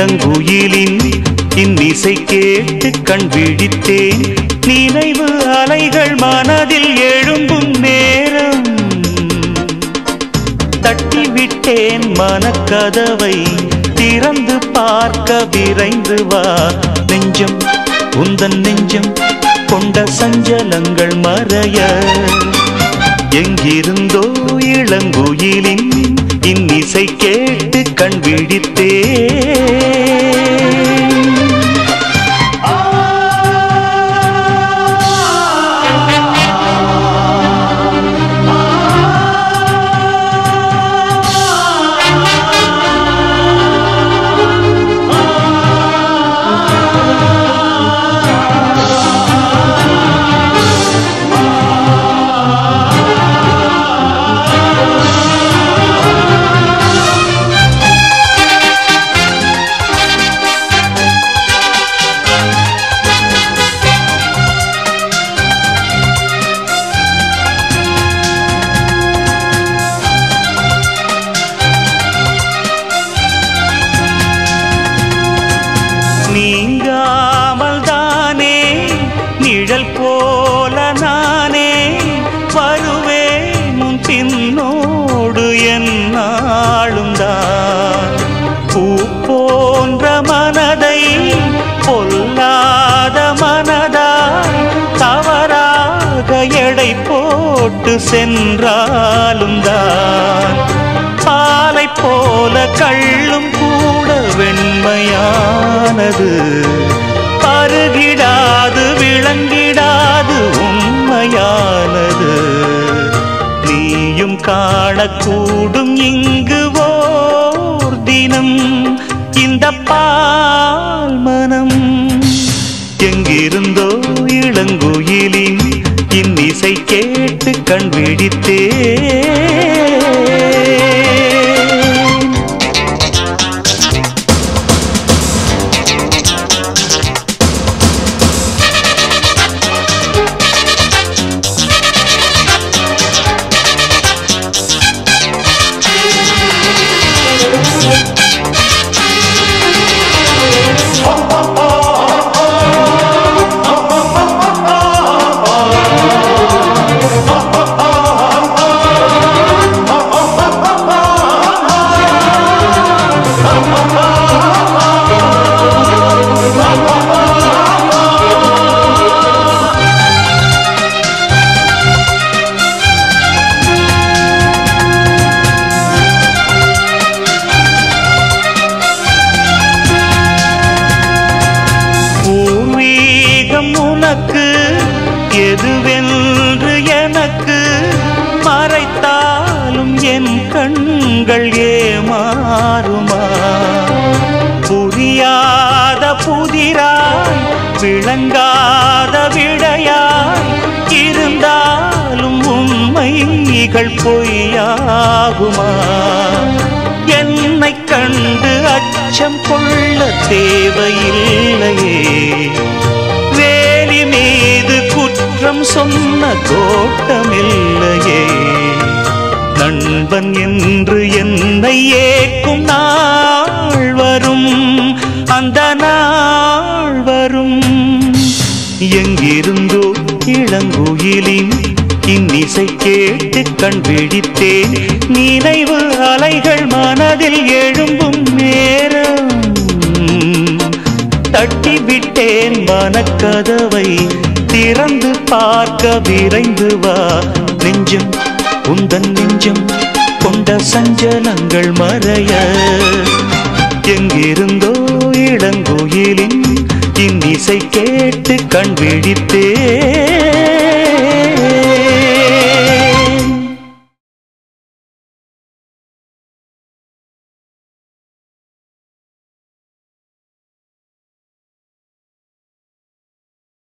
இளங்குயிலின் இன்னிசை கேட்டு கண் விழித்தேன் நினைவு அலைகள் மனதில் எழும்பும் நேரம் தட்டிவிட்டேன் மனக்கதவை திறந்து பார்க்க விரைந்து வா நெஞ்சம் உந்தன் நெஞ்சம் கொண்ட சஞ்சலங்கள் மறைய எங்கிருந்தோ இளங்குயிலின் இன்னிசை கேட்டு கண் விழித்தேன் நீங்காமல் தானே நிழல் போல நானே வருவேன் உன் பின்னோடு என்னாலும் தான் பூ போன்ற மனதை பொல்லாத மனதாய் தவறாக எடை போட்டு சென்றாலும் தான் பாலை போல கள்ளும் கூட வெண்மையானது பருகிடாது விளங்கிடாது உண்மையானது நீயும் காணக்கூடும் இங்கு ஓர் தினம் இந்த பால் மனம் எங்கிருந்தோ இளங்குயிலின் இன்னிசை கேட்டு கண் விழித்தேன் பூர்வீகம் உனக்கு எதுவென்று எனக்கு மறைத்தாலும் என் கண்கள் ஏமாறுமா புரியாத புதிராய் விளங்காத விடையாய் இருந்தாலும் உண்மைகள் பொய்யாகுமா என்னை கண்டு அச்சம் கொள்ள தேவையில்லையே வேலி மீது குற்றம் சொன்ன கோட்டமில்லையே நண்பன் என்று என்னை ஏக்கும் நாள் வரும் அந்த நாள் வரும் எங்கிருந்தோ இளங்குயிலின் இன்னிசை கேட்டு கண் விழித்தேன் நினைவு அலைகள் மனதில் எழும்பும் நேரம் தட்டிவிட்டேன் மனக்கதவை திறந்து பார்க்க விரைந்து வா நெஞ்சம் உந்தன் நெஞ்சம் கொண்ட சஞ்சலங்கள் மறைய எங்கிருந்தோ இளங்குயிலின் இன்னிசை கேட்டு கண் விழித்தேன்